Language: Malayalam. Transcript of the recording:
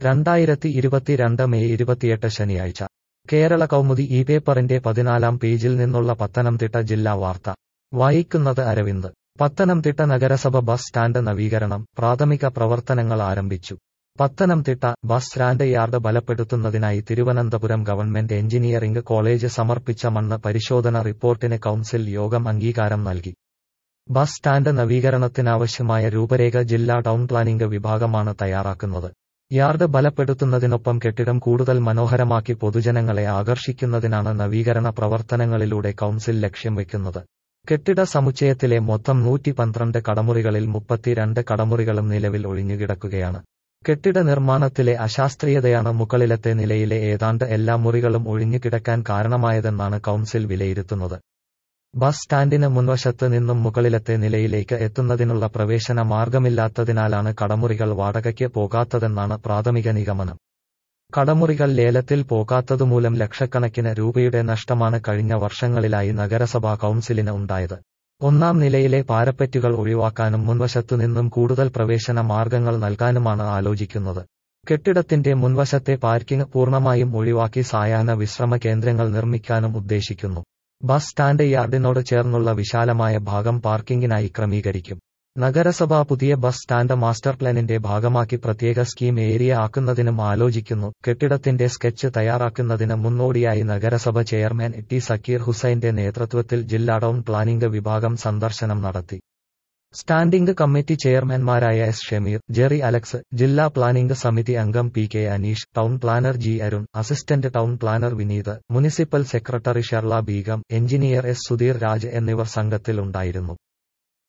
രണ്ടായിരത്തി ഇരുപത്തിരണ്ട് മെയ് ഇരുപത്തിയെട്ട് ശനിയാഴ്ച കേരള കൗമുദി ഈ പേപ്പറിന്റെ പതിനാലാം പേജിൽ നിന്നുള്ള പത്തനംതിട്ട ജില്ലാ വാർത്ത വായിക്കുന്നത് അരവിന്ദ് പത്തനംതിട്ട നഗരസഭ ബസ് സ്റ്റാൻഡ് നവീകരണം പ്രാഥമിക പ്രവർത്തനങ്ങൾ ആരംഭിച്ചു പത്തനംതിട്ട ബസ് സ്റ്റാൻഡ് യാർഡ് ബലപ്പെടുത്തുന്നതിനായി തിരുവനന്തപുരം ഗവൺമെന്റ് എഞ്ചിനീയറിംഗ് കോളേജ് സമർപ്പിച്ച മണ്ണ് പരിശോധന റിപ്പോർട്ടിന് കൗൺസിൽ യോഗം അംഗീകാരം നൽകി ബസ് സ്റ്റാൻഡ് നവീകരണത്തിനാവശ്യമായ രൂപരേഖ ജില്ലാ ടൗൺ പ്ലാനിംഗ് വിഭാഗമാണ് തയ്യാറാക്കുന്നത് യാർഡ് ബലപ്പെടുത്തുന്നതിനൊപ്പം കെട്ടിടം കൂടുതൽ മനോഹരമാക്കി പൊതുജനങ്ങളെ ആകർഷിക്കുന്നതിനാണ് നവീകരണ പ്രവർത്തനങ്ങളിലൂടെ കൗൺസിൽ ലക്ഷ്യം വെക്കുന്നത് കെട്ടിട സമുച്ചയത്തിലെ മൊത്തം നൂറ്റി പന്ത്രണ്ട് കടമുറികളിൽ മുപ്പത്തിരണ്ട് കടമുറികളും നിലവിൽ ഒഴിഞ്ഞുകിടക്കുകയാണ് കെട്ടിട നിർമ്മാണത്തിലെ അശാസ്ത്രീയതയാണ് മുകളിലത്തെ നിലയിലെ ഏതാണ്ട് എല്ലാ മുറികളും ഒഴിഞ്ഞുകിടക്കാൻ കാരണമായതെന്നാണ് കൗൺസിൽ വിലയിരുത്തുന്നത് ബസ് സ്റ്റാൻഡിന് മുൻവശത്ത് നിന്നും മുകളിലത്തെ നിലയിലേക്ക് എത്തുന്നതിനുള്ള പ്രവേശന മാർഗമില്ലാത്തതിനാലാണ് കടമുറികൾ വാടകയ്ക്ക് പോകാത്തതെന്നാണ് പ്രാഥമിക നിഗമനം കടമുറികൾ ലേലത്തിൽ പോകാത്തതുമൂലം ലക്ഷക്കണക്കിന് രൂപയുടെ നഷ്ടമാണ് കഴിഞ്ഞ വർഷങ്ങളിലായി നഗരസഭാ കൗൺസിലിന് ഉണ്ടായത് ഒന്നാം നിലയിലെ പാരപ്പറ്റുകൾ ഒഴിവാക്കാനും മുൻവശത്തുനിന്നും കൂടുതൽ പ്രവേശന മാർഗങ്ങൾ നൽകാനുമാണ് ആലോചിക്കുന്നത് കെട്ടിടത്തിന്റെ മുൻവശത്തെ പാർക്കിംഗ് പൂർണ്ണമായും ഒഴിവാക്കി സായാഹ്ന വിശ്രമ കേന്ദ്രങ്ങൾ നിർമ്മിക്കാനും ഉദ്ദേശിക്കുന്നു ബസ് സ്റ്റാൻഡ് യാർഡിനോട് ചേർന്നുള്ള വിശാലമായ ഭാഗം പാർക്കിംഗിനായി ക്രമീകരിക്കും നഗരസഭ പുതിയ ബസ് സ്റ്റാൻഡ് മാസ്റ്റർ പ്ലാനിന്റെ ഭാഗമാക്കി പ്രത്യേക സ്കീം ഏരിയ ആക്കുന്നതിനും ആലോചിക്കുന്നു കെട്ടിടത്തിന്റെ സ്കെച്ച് തയ്യാറാക്കുന്നതിന് മുന്നോടിയായി നഗരസഭ ചെയർമാൻ ടി സക്കീർ ഹുസൈന്റെ നേതൃത്വത്തിൽ ജില്ലാ ടൗൺ പ്ലാനിംഗ് വിഭാഗം സന്ദർശനം നടത്തി സ്റ്റാൻഡിംഗ് കമ്മിറ്റി ചെയർമാൻമാരായ എസ് ഷമീർ ജെറി അലക്സ് ജില്ലാ പ്ലാനിംഗ് സമിതി അംഗം P K Aneesh town planner G Arun assistant town planner Vineeth municipal secretary Sherla Beegum engineer S Sudheer Raj എന്നിവർ സംഘത്തിലുണ്ടായിരുന്നു